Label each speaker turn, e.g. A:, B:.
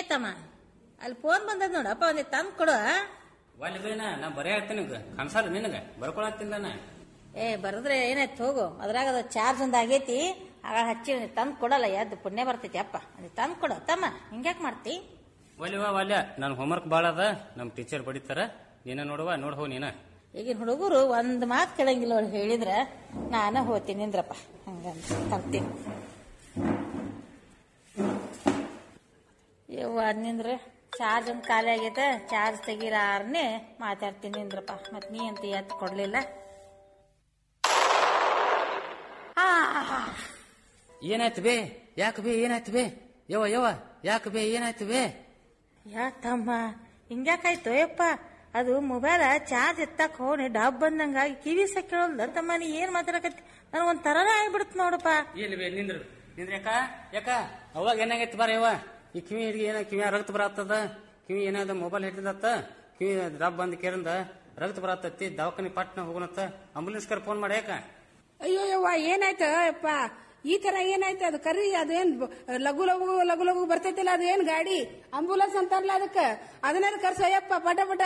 A: ತಮ್ಮ ಅಲ್ಲಿ ಫೋನ್ ಬಂದದ ನೋಡಪ್ಪ ಒಂದಿ ತಂದ್ ಕೊಡು
B: ಒಲ್ಲಿ ಬೇನ ನಾ ಬರೇ ಹೇಳ್ತೀನಿ ಕನ್ಸಲ್ಲ ನಿನಗ ಬರ್ಕೊಳತ್ತಿಲ್ಲ ನಾ
A: ಏ ಬರದ್ರೆ ಏನಾಯ್ತು ಹೋಗು ಅದ್ರಾಗ ಅದು ಚಾರ್ಜ್ ಒಂದು ಆಗೈತಿ ಆಗ ಹಚ್ಚಿ ತಂದ್ ಕೊಡಲ್ಲ ಎದ್ದು ಪುಣ್ಯ ಬರ್ತೈತಿ ಅಪ್ಪ ಅದು ತಂದ್ ಕೊಡು ತಮ್ಮ ಹಿಂಗ್ಯಾಕ್ ಮಾಡ್ತಿ
B: ಒಲಿವಾ ಒಲ್ಯ ನನ್ ಹೋಮ್ವರ್ಕ್ ಭಾಳ ಅದ ನಮ್ ಟೀಚರ್ ಬಡಿತಾರ ನೀನ ನೋಡುವ ನೋಡ್ ಹೋ ನೀನ
A: ಈಗಿನ ಹುಡುಗರು ಒಂದ್ ಮಾತು ಕೇಳಂಗಿಲ್ಲ ಅವ್ರು ಹೇಳಿದ್ರ ನಾನ ಹೋಗ್ತೀನಿ ನಿಂದ್ರಪ್ಪ ಹಂಗಂತ ತರ್ತೀನಿ ಯವ್ವ ನಿಂದ್ರ ಚಾರ್ಜ್ ಒಂದು ಖಾಲಿ ಆಗೈತೆ ಚಾರ್ಜ್ ತೆಗಿಲಾರ್ನೆ ಮಾತಾಡ್ತೀನಿ ನಿಂದ್ರಪ್ಪ ಮತ್ ನೀ ಅಂತ ಎತ್ತು ಕೊಡ್ಲಿಲ್ಲ ಆ,
B: ಏನಾಯ್ತು ಬೇ ಯಾಕೆ ಬೇ ಏನಾಯ್ತು ಬೇ ಯವ ಯವ ಯಾಕೆ ಬೇ ಏನಾಯ್ತು ಬೇ
A: ಯಾ ತಮ್ಮ ಹಿಂಗ್ಯಾಕಾಯ್ತು ಯಪ್ಪ ಅದು ಮೊಬೈಲ್ ಚಾರ್ಜ್ ಎತ್ತಕ್ ಹೋಗಿ ಡಬ್ ಬಂದಂಗಾಗಿ ಕಿವಿ ಸಹ ಕೇಳಲ್ದ ತಮ್ಮ ನೀ ಏನ್ ಮಾತಾಡಕತ್ತಿ ನನಗೊಂದ್ ತರನೇ ಆಗ್ಬಿಡ್ತು ನೋಡಪ್ಪ
B: ಎಲ್ಲಿ ಬೇ ನಿಂದ್ರು ನಿಂದ್ರ ಯಾಕ ಯಾಕ ಅವಾಗ ಏನಾಗೈತಿ ಬಾರ ಯವ್ವ ಈ ಕಿವಿ ಹಿಡಿಗೆ ಏನ ಕಿವಿ ರಕ್ತ ಬರತ್ತದ ಕಿವಿ ಏನಾದ ಮೊಬೈಲ್ ಹಿಡಿದತ್ತ ಕಿವಿ ರಬ್ ಬಂದ್ ಕೇರಿಂದ ರಕ್ತ ಬರತ್ತತಿ ದವಾಖಾನಿ ಪಟ್ನ ಹೋಗೋಣತ್ತ ಆಂಬುಲೆನ್ಸ್ ಕರ್ ಫೋನ್ ಮಾಡಿ ಯಾಕ
C: ಅಯ್ಯೋ ಯವ್ವ ಏನಾಯ್ತು ಯಪ್ಪ ಈ ತರ ಏನಾಯ್ತು ಅದು ಕರಿ ಅದೇನ್ ಬ- ಲಘು ಲಘು ಲಘು ಲಘು ಬರ್ತೈತಿಲ್ಲ ಅದೇನ್ ಗಾಡಿ ಆಂಬುಲೆನ್ಸ್ ಅಂತಾರಲ್ಲ ಅದಕ್ಕ ಅದನ್ನ ಕರ್ಸೋ ಯಪ್ಪ ಪಟ ಪಟ